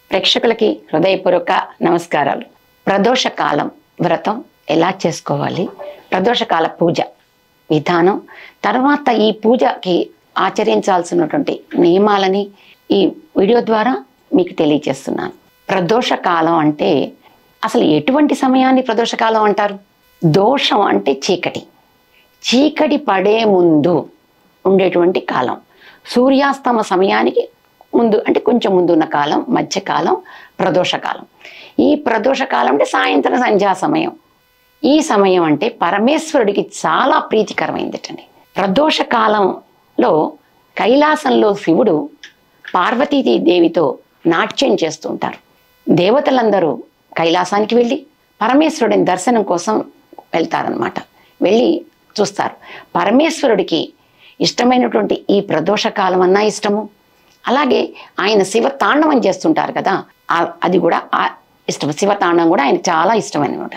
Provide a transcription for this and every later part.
ప్రేక్షకులకి హృదయపూర్వక నమస్కారాలు ప్రదోష కాలం వ్రతం ఎలా చేసుకోవాలి ప్రదోషకాల పూజ విధానం తర్వాత ఈ పూజకి ఆచరించాల్సినటువంటి నియమాలని ఈ వీడియో ద్వారా మీకు తెలియజేస్తున్నాను ప్రదోష కాలం అంటే అసలు ఎటువంటి సమయాన్ని ప్రదోష కాలం అంటారు దోషం అంటే చీకటి చీకటి పడే ముందు ఉండేటువంటి కాలం సూర్యాస్తమ సమయానికి ముందు అంటే కొంచెం ముందు ఉన్న కాలం మధ్యకాలం ప్రదోష కాలం ఈ ప్రదోష కాలం అంటే సాయంత్రం సంధ్యా సమయం ఈ సమయం అంటే పరమేశ్వరుడికి చాలా ప్రీతికరమైందటండి ప్రదోష కాలంలో కైలాసంలో శివుడు పార్వతీదేవితో దేవితో నాట్యం చేస్తూ ఉంటారు దేవతలందరూ కైలాసానికి వెళ్ళి పరమేశ్వరుడిని దర్శనం కోసం వెళ్తారనమాట వెళ్ళి చూస్తారు పరమేశ్వరుడికి ఇష్టమైనటువంటి ఈ ప్రదోష కాలం అన్నా ఇష్టము అలాగే ఆయన శివ తాండవం చేస్తుంటారు కదా ఆ- అది కూడా ఆ ఇష్టం శివతాండవం కూడా ఆయన చాలా ఇష్టం అనమాట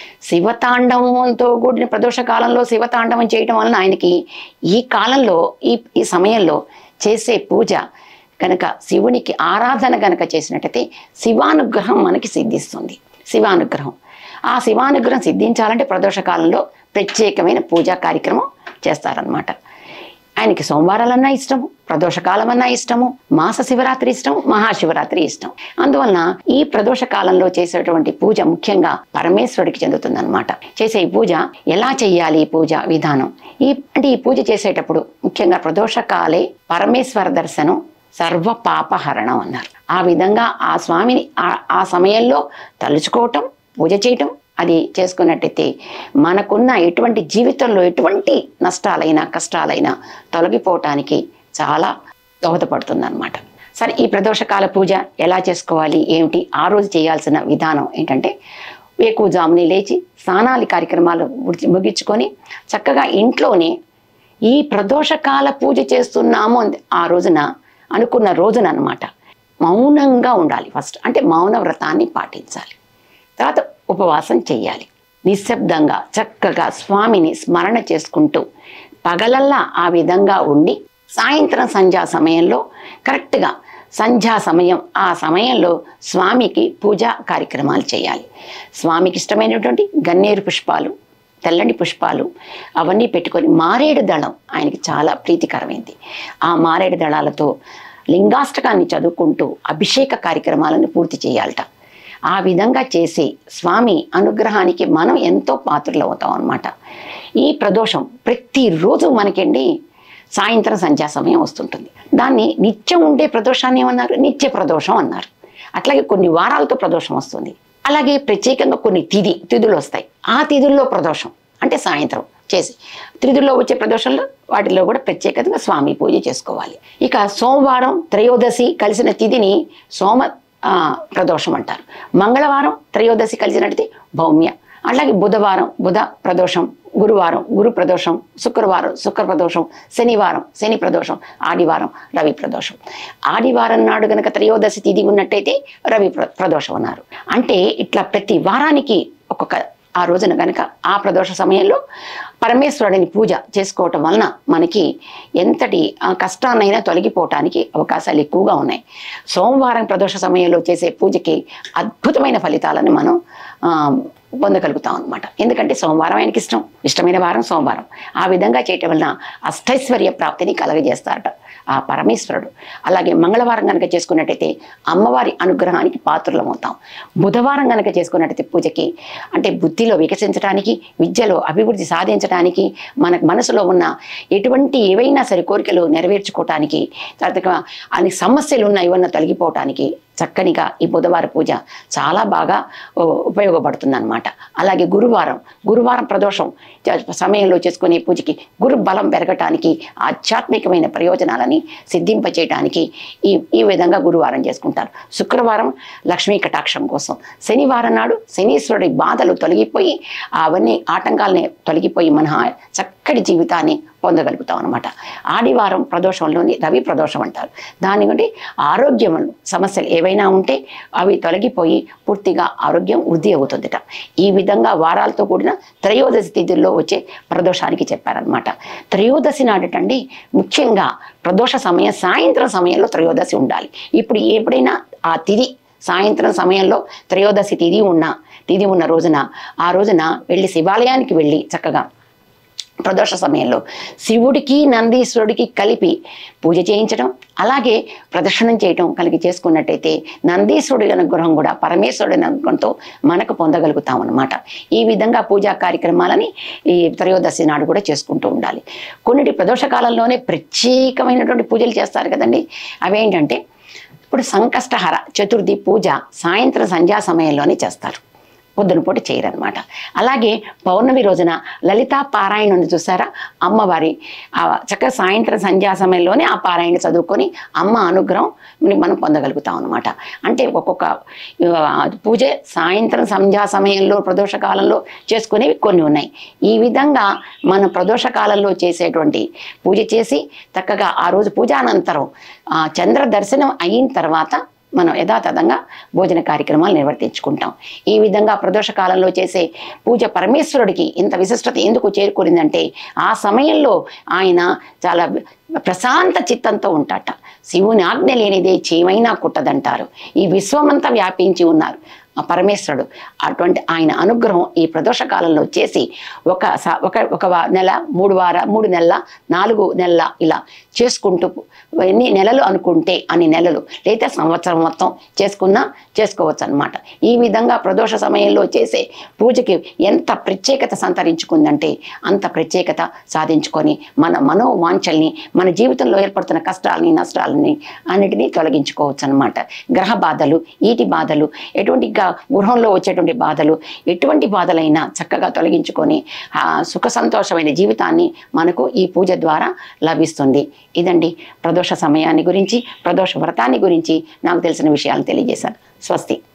శివతాండవంతో కూడిన ప్రదోష కాలంలో శివతాండవం చేయటం వలన ఆయనకి ఈ కాలంలో ఈ ఈ సమయంలో చేసే పూజ కనుక శివునికి ఆరాధన కనుక చేసినట్టయితే శివానుగ్రహం మనకి సిద్ధిస్తుంది శివానుగ్రహం ఆ శివానుగ్రహం సిద్ధించాలంటే ప్రదోష కాలంలో ప్రత్యేకమైన పూజా కార్యక్రమం చేస్తారనమాట ఆయనకి సోమవారాలన్నా ఇష్టము ప్రదోషకాలం అన్నా ఇష్టము మాస శివరాత్రి ఇష్టం మహాశివరాత్రి ఇష్టం అందువలన ఈ ప్రదోష కాలంలో చేసేటువంటి పూజ ముఖ్యంగా పరమేశ్వరుడికి చెందుతుందన్నమాట చేసే ఈ పూజ ఎలా చెయ్యాలి ఈ పూజ విధానం ఈ అంటే ఈ పూజ చేసేటప్పుడు ముఖ్యంగా ప్రదోష కాలే పరమేశ్వర దర్శనం సర్వ పాపహరణం అన్నారు ఆ విధంగా ఆ స్వామిని ఆ- ఆ సమయంలో తలుచుకోవటం పూజ చేయటం అది చేసుకున్నట్టయితే మనకున్న ఎటువంటి జీవితంలో ఎటువంటి నష్టాలైనా కష్టాలైనా తొలగిపోవటానికి చాలా దోహదపడుతుంది అనమాట సరే ఈ ప్రదోషకాల పూజ ఎలా చేసుకోవాలి ఏమిటి ఆ రోజు చేయాల్సిన విధానం ఏంటంటే వేకువజాముని లేచి స్నానాలి కార్యక్రమాలు ముగి- ముగించుకొని చక్కగా ఇంట్లోనే ఈ ప్రదోషకాల పూజ చేస్తున్నాము అని ఆ రోజున అనుకున్న రోజున అనమాట మౌనంగా ఉండాలి ఫస్ట్ అంటే మౌన వ్రతాన్ని పాటించాలి తర్వాత ఉపవాసం చేయాలి నిశ్శబ్దంగా చక్కగా స్వామిని స్మరణ చేసుకుంటూ పగలల్లా ఆ విధంగా ఉండి సాయంత్రం సంధ్యా సమయంలో కరెక్ట్గా సంధ్యా సమయం ఆ సమయంలో స్వామికి పూజా కార్యక్రమాలు చేయాలి స్వామికి ఇష్టమైనటువంటి గన్నేరు పుష్పాలు తెల్లని పుష్పాలు అవన్నీ పెట్టుకొని మారేడు దళం ఆయనకి చాలా ప్రీతికరమైంది ఆ మారేడు దళాలతో లింగాష్టకాన్ని చదువుకుంటూ అభిషేక కార్యక్రమాలను పూర్తి చేయాలట ఆ విధంగా చేసి స్వామి అనుగ్రహానికి మనం ఎంతో పాత్రలు అవుతాం అనమాట ఈ ప్రదోషం ప్రతిరోజు మనకండి సాయంత్రం సంధ్యా సమయం వస్తుంటుంది దాన్ని నిత్యం ఉండే ప్రదోషాన్ని ఏమన్నారు నిత్య ప్రదోషం అన్నారు అట్లాగే కొన్ని వారాలతో ప్రదోషం వస్తుంది అలాగే ప్రత్యేకంగా కొన్ని తిథి తిథులు వస్తాయి ఆ తిథుల్లో ప్రదోషం అంటే సాయంత్రం చేసి త్రిధుల్లో వచ్చే ప్రదోషంలో వాటిలో కూడా ప్రత్యేకంగా స్వామి పూజ చేసుకోవాలి ఇక సోమవారం త్రయోదశి కలిసిన తిథిని సోమ ఆ, ప్రదోషం అంటారు మంగళవారం త్రయోదశి కలిసినట్టు భౌమ్య అలాగే బుధవారం బుధ ప్రదోషం గురువారం గురు ప్రదోషం శుక్రవారం శుక్ర ప్రదోషం శనివారం శని ప్రదోషం ఆదివారం రవి ప్రదోషం ఆదివారం నాడు గనక త్రయోదశి తిథి ఉన్నట్టయితే రవి ప్ర- ప్రదోషం అన్నారు అంటే ఇట్లా ప్రతి వారానికి ఒక్కొక్క ఆ రోజున గనక ఆ ప్రదోష సమయంలో పరమేశ్వరుడిని పూజ చేసుకోవటం వలన మనకి ఎంతటి ఆ, కష్టాన్నైనా తొలగిపోవటానికి అవకాశాలు ఎక్కువగా ఉన్నాయి సోమవారం ప్రదోష సమయంలో చేసే పూజకి అద్భుతమైన ఫలితాలను మనం ఆ, పొందగలుగుతాం అనమాట ఎందుకంటే సోమవారం ఆయనకి ఇష్టం ఇష్టమైన వారం సోమవారం ఆ విధంగా చేయటం వలన అష్టైశ్వర్య ప్రాప్తిని కలగజేస్తారట ఆ పరమేశ్వరుడు అలాగే మంగళవారం కనుక చేసుకున్నట్టయితే అమ్మవారి అనుగ్రహానికి పాత్రలం అవుతాం బుధవారం కనుక చేసుకున్నట్టయితే పూజకి అంటే బుద్ధిలో వికసించడానికి విద్యలో అభివృద్ధి సాధించడానికి మన మనసులో ఉన్న ఎటువంటి ఏవైనా సరే కోరికలు నెరవేర్చుకోవటానికి తర్వాత అన్ని సమస్యలు ఉన్న ఏమన్నా తొలగిపోవటానికి చక్కనిగా ఈ బుధవార పూజ చాలా బాగా ఉపయోగపడుతుంది అనమాట అలాగే గురువారం గురువారం ప్రదోషం చ- సమయంలో చేసుకునే పూజకి గురు బలం పెరగటానికి ఆధ్యాత్మికమైన ప్రయోజనాలని సిద్ధింపచేయటానికి ఈ ఈ విధంగా గురువారం చేసుకుంటారు శుక్రవారం లక్ష్మీ కటాక్షం కోసం శనివారం నాడు శనీశ్వరుడి బాధలు తొలగిపోయి అవన్నీ ఆటంకాలని తొలగిపోయి మన చక్కటి జీవితాన్ని పొందగలుగుతాం అనమాట ఆదివారం ప్రదోషంలోని రవి ప్రదోషం అంటారు దాని నుండి ఆరోగ్యం సమస్యలు ఏవైనా ఉంటే అవి తొలగిపోయి పూర్తిగా ఆరోగ్యం వృద్ధి అవుతుందిట ఈ విధంగా వారాలతో కూడిన త్రయోదశి తిథుల్లో వచ్చే ప్రదోషానికి చెప్పారనమాట త్రయోదశి నాడటండి ముఖ్యంగా ప్రదోష సమయం సాయంత్రం సమయంలో త్రయోదశి ఉండాలి ఇప్పుడు ఎప్పుడైనా ఆ తిథి సాయంత్రం సమయంలో త్రయోదశి తిథి ఉన్న తిథి ఉన్న రోజున ఆ రోజున వెళ్ళి శివాలయానికి వెళ్ళి చక్కగా ప్రదోష సమయంలో శివుడికి నందీశ్వరుడికి కలిపి పూజ చేయించడం అలాగే ప్రదర్శనం చేయటం కలిగి చేసుకున్నట్టయితే నందీశ్వరుడి అనుగ్రహం కూడా పరమేశ్వరుడి అనుగ్రహంతో మనకు పొందగలుగుతాం అన్నమాట ఈ విధంగా పూజా కార్యక్రమాలని ఈ త్రయోదశి నాడు కూడా చేసుకుంటూ ఉండాలి కొన్నిటి ప్రదోష కాలంలోనే ప్రత్యేకమైనటువంటి పూజలు చేస్తారు కదండి అవేంటంటే ఇప్పుడు సంకష్టహర చతుర్థి పూజ సాయంత్రం సంధ్యా సమయంలోనే చేస్తారు పొద్దున పూట చేయరనమాట అలాగే పౌర్ణమి రోజున లలితా పారాయణ ఉంది చూసారా అమ్మవారి ఆ చక్కగా సాయంత్రం సంధ్యా సమయంలోనే ఆ పారాయణ చదువుకొని అమ్మ అనుగ్రహం మనం పొందగలుగుతాం అనమాట అంటే ఒక్కొక్క ఆ, పూజ సాయంత్రం సంధ్యా సమయంలో ప్రదోష కాలంలో చేసుకునేవి కొన్ని ఉన్నాయి ఈ విధంగా మనం ప్రదోష కాలంలో చేసేటువంటి పూజ చేసి చక్కగా ఆ రోజు పూజానంతరం ఆ చంద్ర దర్శనం అయిన తర్వాత మనం యథాతథంగా భోజన కార్యక్రమాలు నిర్వర్తించుకుంటాం ఈ విధంగా ప్రదోష కాలంలో చేసే పూజ పరమేశ్వరుడికి ఇంత విశిష్టత ఎందుకు చేరుకునిందంటే ఆ సమయంలో ఆయన చాలా ప్రశాంత చిత్తంతో ఉంటాట శివుని ఆజ్ఞ లేనిదే చేమైనా కుట్టదంటారు ఈ విశ్వమంతా వ్యాపించి ఉన్నారు ఆ పరమేశ్వరుడు అటువంటి ఆయన అనుగ్రహం ఈ ప్రదోష కాలంలో చేసి ఒక స- ఒక ఒక వా- నెల మూడు వార మూడు నెలల నాలుగు నెలల ఇలా చేసుకుంటూ ఎన్ని నెలలు అనుకుంటే అన్ని నెలలు లేదా సంవత్సరం మొత్తం చేసుకున్నా చేసుకోవచ్చు అనమాట ఈ విధంగా ప్రదోష సమయంలో చేసే పూజకి ఎంత ప్రత్యేకత సంతరించుకుందంటే అంత ప్రత్యేకత సాధించుకొని మన మనోవాంఛల్ని మన జీవితంలో ఏర్పడుతున్న కష్టాలని నష్టాలని అన్నిటినీ తొలగించుకోవచ్చు అనమాట గ్రహ బాధలు ఈటి బాధలు ఎటువంటి గా- గృహంలో వచ్చేటువంటి బాధలు ఎటువంటి బాధలైనా చక్కగా తొలగించుకొని ఆ సుఖ సంతోషమైన జీవితాన్ని మనకు ఈ పూజ ద్వారా లభిస్తుంది ఇదండి ప్రదోష సమయాన్ని గురించి ప్రదోష వ్రతాన్ని గురించి నాకు తెలిసిన విషయాలు తెలియజేశాను స్వస్తి